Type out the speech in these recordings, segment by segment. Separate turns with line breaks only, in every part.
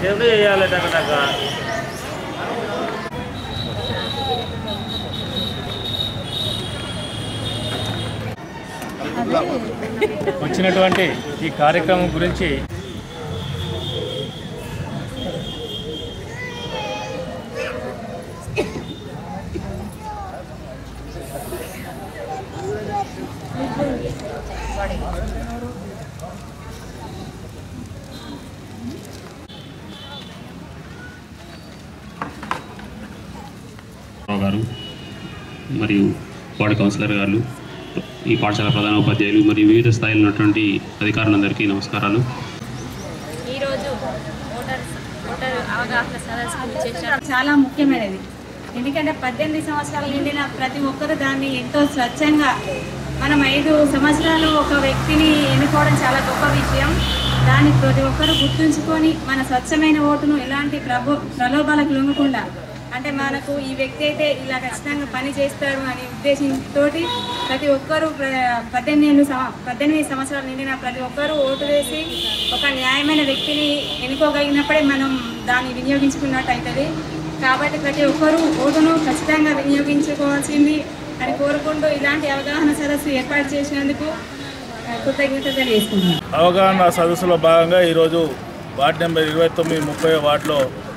దేవుడు చేయాలి టక
వచ్చినటువంటి ఈ కార్యక్రమం గురించి
రావు గారు మరియు వార్డు కౌన్సిలర్ గారు ఈ పాఠశాల ప్రధాన ఉపాధ్యాయులు మరియు వివిధ స్థాయిలో ఉన్నటువంటి అధికారులందరికీ నమస్కారాలు
ఈరోజు ఓటర్ ఓటర్ అవగాహన సదస్సు చేసిన
చాలా ముఖ్యమైనది ఎందుకంటే పద్దెనిమిది సంవత్సరాలు నిండిన ప్రతి ఒక్కరు దాన్ని ఎంతో స్వచ్ఛంగా మనం ఐదు సంవత్సరాలు ఒక వ్యక్తిని ఎన్నుకోవడం చాలా గొప్ప విషయం దాన్ని ప్రతి ఒక్కరు గుర్తుంచుకొని మన స్వచ్ఛమైన ఓటును ఎలాంటి ప్రభు ప్రలోభాలకు లొంగకుండా అంటే మనకు ఈ వ్యక్తి అయితే ఇలా ఖచ్చితంగా పని చేస్తాడు అనే ఉద్దేశంతో ప్రతి ఒక్కరూ ప్ర- పద్దెనిమిది ఏళ్ళు సం- పద్దెనిమిది సంవత్సరాలు నిండిన ప్రతి ఒక్కరూ ఓటు వేసి ఒక న్యాయమైన వ్యక్తిని ఎన్నుకోగలిగినప్పుడే మనం దాన్ని వినియోగించుకున్నట్టు అవుతుంది కాబట్టి ప్రతి ఒక్కరూ ఓటును ఖచ్చితంగా వినియోగించుకోవాల్సింది అని కోరుకుంటూ ఇలాంటి అవగాహన సదస్సు ఏర్పాటు చేసినందుకు ఆ, కృతజ్ఞతలు తెలియజేసుకుంటున్నాను
అవగాహన సదస్సులో భాగంగా ఈరోజు వార్డు నెంబర్ ఇరవై తొమ్మిది ముప్పై వార్డులో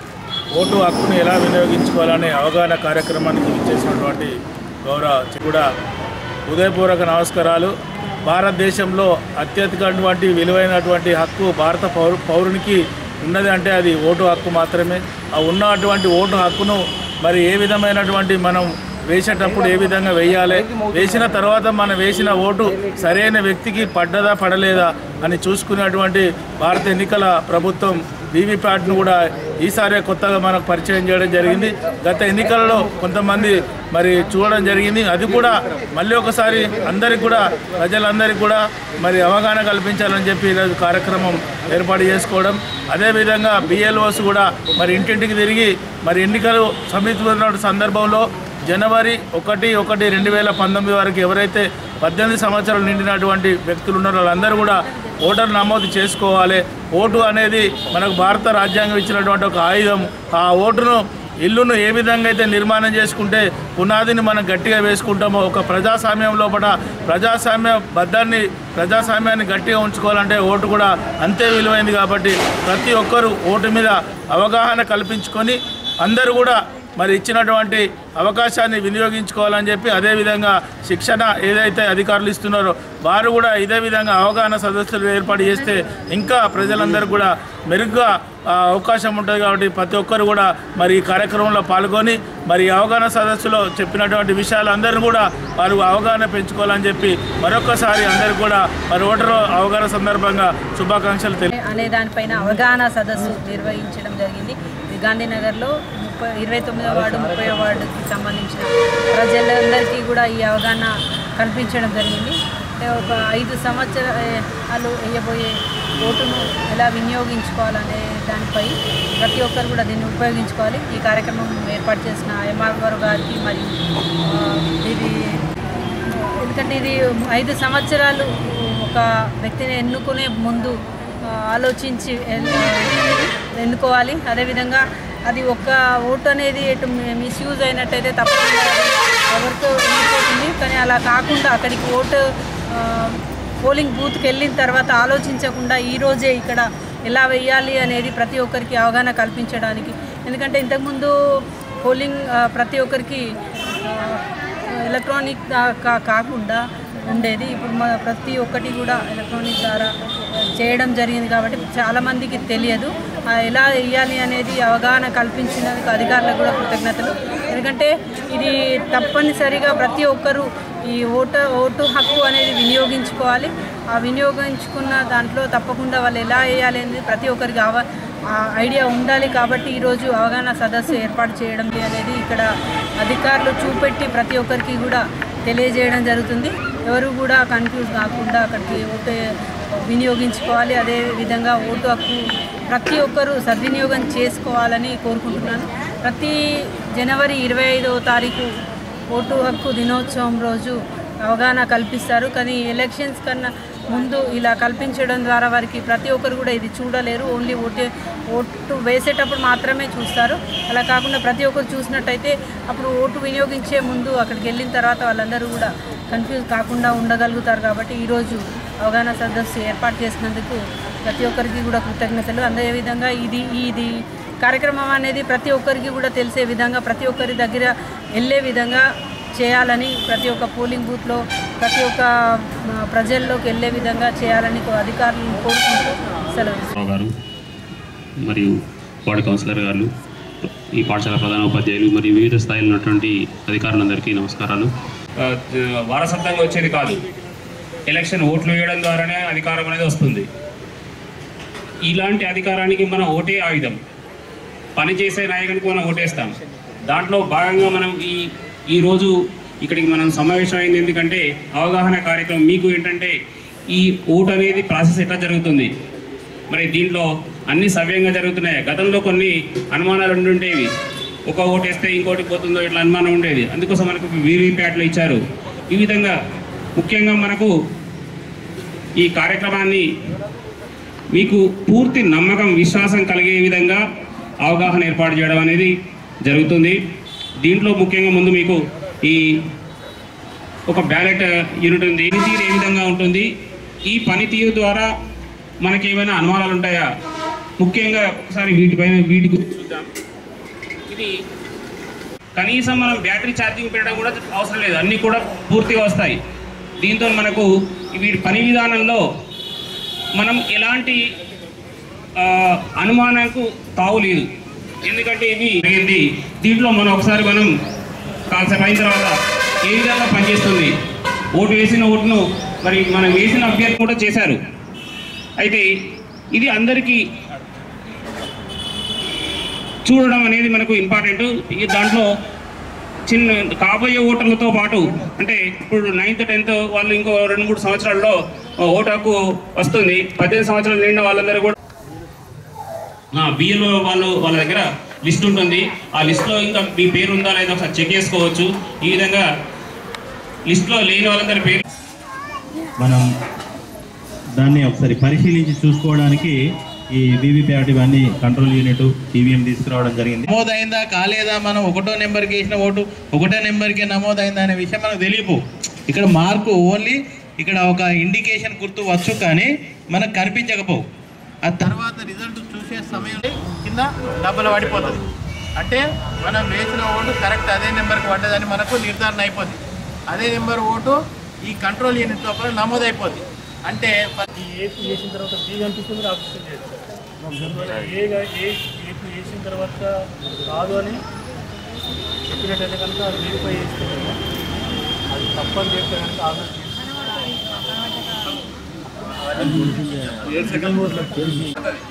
ఓటు హక్కును ఎలా వినియోగించుకోవాలనే అవగాహన కార్యక్రమానికి ఇచ్చేసినటువంటి గౌరవ కూడా హృదయపూర్వక నమస్కారాలు భారతదేశంలో అత్యధికటువంటి విలువైనటువంటి హక్కు భారత పౌరు పౌరునికి ఉన్నది అంటే అది ఓటు హక్కు మాత్రమే ఆ ఉన్నటువంటి ఓటు హక్కును మరి ఏ విధమైనటువంటి మనం వేసేటప్పుడు ఏ విధంగా వేయాలి వేసిన తర్వాత మనం వేసిన ఓటు సరైన వ్యక్తికి పడ్డదా పడలేదా అని చూసుకునేటువంటి భారత ఎన్నికల ప్రభుత్వం వీవీప్యాట్ను కూడా ఈసారి కొత్తగా మనకు పరిచయం చేయడం జరిగింది గత ఎన్నికలలో కొంతమంది మరి చూడడం జరిగింది అది కూడా మళ్ళీ ఒకసారి అందరికి కూడా ప్రజలందరికీ కూడా మరి అవగాహన కల్పించాలని చెప్పి ఈరోజు కార్యక్రమం ఏర్పాటు చేసుకోవడం అదేవిధంగా బిఎల్ఓస్ కూడా మరి ఇంటింటికి తిరిగి మరి ఎన్నికలు సమీపిస్తున్న సందర్భంలో జనవరి ఒకటి ఒకటి రెండు వేల పంతొమ్మిది వరకు ఎవరైతే పద్దెనిమిది సంవత్సరాలు నిండినటువంటి వ్యక్తులు ఉన్నారో వాళ్ళందరూ కూడా ఓటర్ నమోదు చేసుకోవాలి ఓటు అనేది మనకు భారత రాజ్యాంగం ఇచ్చినటువంటి ఒక ఆయుధం ఆ ఓటును ఇల్లును ఏ విధంగా అయితే నిర్మాణం చేసుకుంటే పునాదిని మనం గట్టిగా వేసుకుంటామో ఒక ప్రజాస్వామ్యం లోపల ప్రజాస్వామ్య బద్ధాన్ని ప్రజాస్వామ్యాన్ని గట్టిగా ఉంచుకోవాలంటే ఓటు కూడా అంతే విలువైంది కాబట్టి ప్రతి ఒక్కరూ ఓటు మీద అవగాహన కల్పించుకొని అందరూ కూడా మరి ఇచ్చినటువంటి అవకాశాన్ని వినియోగించుకోవాలని చెప్పి అదేవిధంగా శిక్షణ ఏదైతే అధికారులు ఇస్తున్నారో వారు కూడా ఇదే విధంగా అవగాహన సదస్సులు ఏర్పాటు చేస్తే ఇంకా ప్రజలందరూ కూడా మెరుగ్గా ఆ, అవకాశం ఉంటుంది కాబట్టి ప్రతి ఒక్కరు కూడా మరి ఈ కార్యక్రమంలో పాల్గొని మరి ఈ అవగాహన సదస్సులో చెప్పినటువంటి విషయాలందరినీ కూడా వారు అవగాహన పెంచుకోవాలని చెప్పి మరొకసారి అందరికీ కూడా మరి ఓటరు అవగాహన సందర్భంగా శుభాకాంక్షలు తెలియ
అనే దానిపైన అవగాహన సదస్సు నిర్వహించడం జరిగింది ఇది గాంధీనగర్లో ముప్పై ఇరవై తొమ్మిదో వార్డు ముప్పై వార్డుకి సంబంధించిన ప్రజలందరికీ కూడా ఈ అవగాహన కల్పించడం జరిగింది అంటే ఒక ఐదు సంవత్సరాలు వేయబోయే ఓటును ఎలా వినియోగించుకోవాలనే దానిపై ప్రతి ఒక్కరు కూడా దీన్ని ఉపయోగించుకోవాలి ఈ కార్యక్రమం ఏర్పాటు చేసిన ఎంఆర్ గారికి మరియు ఆ, ఇది ఎందుకంటే ఇది ఐదు సంవత్సరాలు ఒక వ్యక్తిని ఎన్నుకునే ముందు ఆ, ఆలోచించి ఎన్- ఎన్నుకోవాలి అదేవిధంగా అది ఒక్క ఓటు అనేది ఎటు మిస్యూజ్ అయినట్టయితే తప్పకుండా అది ఎవరితో వెళ్ళిపోతుంది కానీ అలా కాకుండా అక్కడికి ఓటు ఆ, పోలింగ్ బూత్కి వెళ్ళిన తర్వాత ఆలోచించకుండా ఈరోజే ఇక్కడ ఎలా వెయ్యాలి అనేది ప్రతి ఒక్కరికి అవగాహన కల్పించడానికి ఎందుకంటే ఇంతకుముందు పోలింగ్ ఆ, ప్రతి ఒక్కరికి ఆ, ఎలక్ట్రానిక్ దా- కా- కాకుండా ఉండేది ఇప్పుడు మన ప్రతి ఒక్కటి కూడా ఎలక్ట్రానిక్ ద్వారా చేయడం జరిగింది కాబట్టి చాలామందికి తెలియదు ఆ ఎలా వేయాలి అనేది అవగాహన కల్పించినందుకు అధికారులకు కూడా కృతజ్ఞతలు ఎందుకంటే ఇది తప్పనిసరిగా ప్రతి ఒక్కరూ ఈ ఓటు ఓటు హక్కు అనేది వినియోగించుకోవాలి ఆ వినియోగించుకున్న దాంట్లో తప్పకుండా వాళ్ళు ఎలా వేయాలి అనేది ప్రతి ఒక్కరికి అవ ఆ ఐడియా ఉండాలి కాబట్టి ఈరోజు అవగాహన సదస్సు ఏర్పాటు చేయడం అనేది ఇక్కడ అధికారులు చూపెట్టి ప్రతి ఒక్కరికి కూడా తెలియజేయడం జరుగుతుంది ఎవరు కూడా కన్ఫ్యూజ్ కాకుండా అక్కడికి ఓటు వినియోగించుకోవాలి అదే విధంగా ఓటు హక్కు ప్రతి ఒక్కరూ సద్వినియోగం చేసుకోవాలని కోరుకుంటున్నాను ప్రతి జనవరి ఇరవై ఐదవ తారీఖు ఓటు హక్కు దినోత్సవం రోజు అవగాహన కల్పిస్తారు కానీ ఎలక్షన్స్ కన్నా ముందు ఇలా కల్పించడం ద్వారా వారికి ప్రతి ఒక్కరు కూడా ఇది చూడలేరు ఓన్లీ ఓటే ఓటు వేసేటప్పుడు మాత్రమే చూస్తారు అలా కాకుండా ప్రతి ఒక్కరు చూసినట్టయితే అప్పుడు ఓటు వినియోగించే ముందు అక్కడికి వెళ్ళిన తర్వాత వాళ్ళందరూ కూడా కన్ఫ్యూజ్ కాకుండా ఉండగలుగుతారు కాబట్టి ఈరోజు అవగాహన సదస్సు ఏర్పాటు చేసినందుకు ప్రతి ఒక్కరికి కూడా కృతజ్ఞతలు అదేవిధంగా ఇది ఇది కార్యక్రమం అనేది ప్రతి ఒక్కరికి కూడా తెలిసే విధంగా ప్రతి ఒక్కరి దగ్గర వెళ్ళే విధంగా చేయాలని ప్రతి ఒక్క పోలింగ్ బూత్లో ప్రతి ఒక్క ఆ, ప్రజల్లోకి వెళ్ళే విధంగా చేయాలని కో- అధికారులను కోరుకుంటూ సెలవు
రావు గారు మరియు వార్డు కౌన్సిలర్ గారు ఈ పాఠశాల ప్రధాన ఉపాధ్యాయులు మరియు వివిధ స్థాయిలో ఉన్నటువంటి అధికారులందరికీ నమస్కారాలు
ఆ, వారసత్వంగా వచ్చేది కాదు ఎలక్షన్ ఓట్లు వేయడం ద్వారానే అధికారం అనేది వస్తుంది ఇలాంటి అధికారానికి మన ఓటే ఆయుధం పనిచేసే నాయకునికి మనం ఓటేస్తాం దాంట్లో భాగంగా మనం ఈ ఈరోజు ఇక్కడికి మనం సమావేశం అయింది ఎందుకంటే అవగాహన కార్యక్రమం మీకు ఏంటంటే ఈ ఓటు అనేది ప్రాసెస్ ఎట్లా జరుగుతుంది మరి దీంట్లో అన్ని సవ్యంగా జరుగుతున్నాయి గతంలో కొన్ని అనుమానాలు ఉండుంటేవి ఒక ఓటు వేస్తే ఇంకోటి పోతుందో ఇట్లా అనుమానం ఉండేది అందుకోసం మనకు వీవీప్యాట్లు ఇచ్చారు ఈ విధంగా ముఖ్యంగా మనకు ఈ కార్యక్రమాన్ని మీకు పూర్తి నమ్మకం విశ్వాసం కలిగే విధంగా అవగాహన ఏర్పాటు చేయడం అనేది జరుగుతుంది దీంట్లో ముఖ్యంగా ముందు మీకు ఈ ఒక బ్యాలెట్ యూనిట్ ఉంది పనితీరు ఏ విధంగా ఉంటుంది ఈ పనితీరు ద్వారా మనకి ఏమైనా అనుమానాలు ఉంటాయా ముఖ్యంగా ఒకసారి వీటిపైన వీటి గురించి చూద్దాం ఇది కనీసం మనం బ్యాటరీ ఛార్జింగ్ పెట్టడం కూడా అవసరం లేదు అన్నీ కూడా పూర్తిగా వస్తాయి దీంతో మనకు వీటి పని విధానంలో మనం ఎలాంటి ఆ, అనుమానానికి తావు లేదు ఎందుకంటే ఇవి జరిగింది దీంట్లో మనం ఒకసారి మనం కాసేపు అయిన తర్వాత ఏ విధంగా పనిచేస్తుంది ఓటు వేసిన ఓటును మరి మనం వేసిన అభ్యర్థి కూడా చేశారు అయితే ఇది అందరికీ చూడడం అనేది మనకు ఇంపార్టెంట్ ఈ దాంట్లో చిన్న కాబోయే ఓటర్లతో పాటు అంటే ఇప్పుడు నైన్త్ టెన్త్ వాళ్ళు ఇంకో రెండు మూడు సంవత్సరాల్లో ఓటు హక్కు వస్తుంది పద్దెనిమిది సంవత్సరాలు నిండిన వాళ్ళందరూ కూడా బిఎల్ఓ వాళ్ళు వాళ్ళ దగ్గర లిస్ట్ ఉంటుంది ఆ లిస్ట్లో ఇంకా మీ పేరు ఉందా లేదా ఒకసారి చెక్ చేసుకోవచ్చు ఈ విధంగా లిస్ట్లో లేని వాళ్ళందరి పేరు
మనం దాన్ని ఒకసారి పరిశీలించి చూసుకోవడానికి ఈ వీవీప్యాట్ ఇవన్నీ కంట్రోల్ యూనిట్ ఈవీఎం తీసుకురావడం జరిగింది నమోదైందా కాలేదా మనం ఒకటో నెంబర్కి వేసిన ఓటు ఒకటో నెంబర్కి నమోదైందా అనే విషయం మనకు తెలియదు ఇక్కడ మార్కు ఓన్లీ ఇక్కడ ఒక ఇండికేషన్ గుర్తు వచ్చు కానీ మనకు కనిపించకపోవు ఆ తర్వాత రిజల్ట్ చూసే సమయంలో కింద డబ్బులు పడిపోతుంది అంటే మనం వేసిన ఓటు కరెక్ట్ అదే నెంబర్కి పడ్డదని మనకు నిర్ధారణ అయిపోతుంది అదే నెంబర్ ఓటు ఈ కంట్రోల్ యూనిట్ లోపల నమోదైపోతుంది అంటే
ఏపీ వేసిన తర్వాత బి కనిపిస్తుంది ఆఫీస్ ఏ ఏ ఏపీ వేసిన తర్వాత కాదు అని చెప్పినట్టయితే కనుక అది వెరిఫై చేస్తే కనుక అది తప్పని చెప్తే కనుక ఆల్రెడీ సెకండ్ బోర్డులో తెలిసి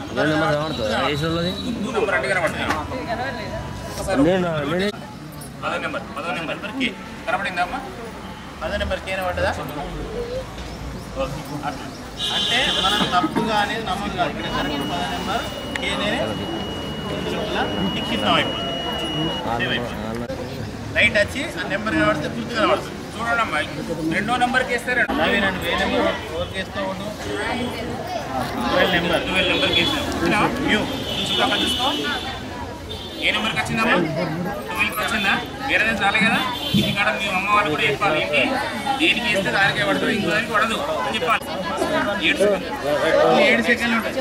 పదో నెంబర్ పదో నెంబర్కి కనపడిందమ్మా
పదో నెంబర్కి ఏమైనా పడ్డదా అంటే మనం తప్పుగా అనేది నమ్మకం కాదు ఇక్కడ కరెక్ట్ పదో నెంబర్ కేనే టిక్కిస్తాం అయిపోతుంది సేవ్ అయిపోతుంది లైట్ వచ్చి ఆ నెంబర్ కనబడితే పూర్తిగా కనబడుతుంది
చూడండి అమ్మా రెండో నెంబర్కి వేస్తే రెండు
అవి రెండు వే నెంబర్ ఎవరికి వేస్తూ ఉండు ట్వెల్వ్ నెంబర్
ట్వెల్వ్ నెంబర్కి వేసినాం
యూ
చూసుకో అక్కడ చూసుకో ఏ నెంబర్కి వచ్చిందమ్మా ట్వెల్వ్కి వచ్చిందా వేరే దగ్గర రాలే కదా ఇది కాడ మీ అమ్మ వాళ్ళు కూడా చెప్పాలి ఏంటి దేనికి వేస్తే దానికే పడుతుంది ఇంకో దానికి పడదు అని చెప్పాలి ఏడు సెకండ్లు.
ఏడు సెకండ్లు ఉంటాయి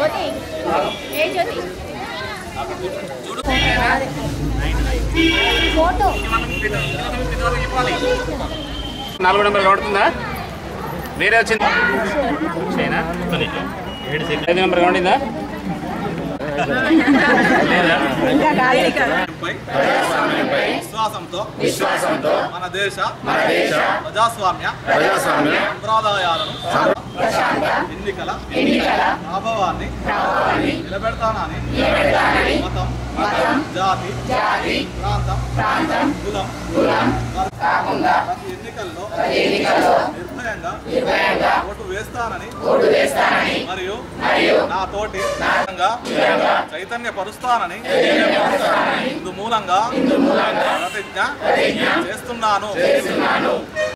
చూడు లేదా? ఇది మనం పెద్ద- ఇది పెద్దవాళ్ళకి చెప్పాలి నాలుగో నెంబర్ కనబడుతుందా వేరే వచ్చింది చైనా
ఏడు సెకండ్
ఐదు నెంబర్ కనబడిందా లేదా
విశ్వాసంతో విశ్వాసంతో మన దేశ మన దేశ ప్రజాస్వామ్య ప్రజాస్వామ్య సంప్రదాయాలను ఎన్నికల ఎన్నికల ప్రభావాన్ని నిలబెడతానని మతం మతం జాతి జాతి ప్రాంతం ప్రాంతం కులం కులం ప్రతి ఎన్నికల్లో నిర్భయంగా నిర్భయంగా ఓటు వేస్తానని ఓటు వేస్తానని మరియు మరియు నా తోటి చైతన్య పరుస్తానని ఇందు మూలంగా ప్రతిజ్ఞ చేస్తున్నాను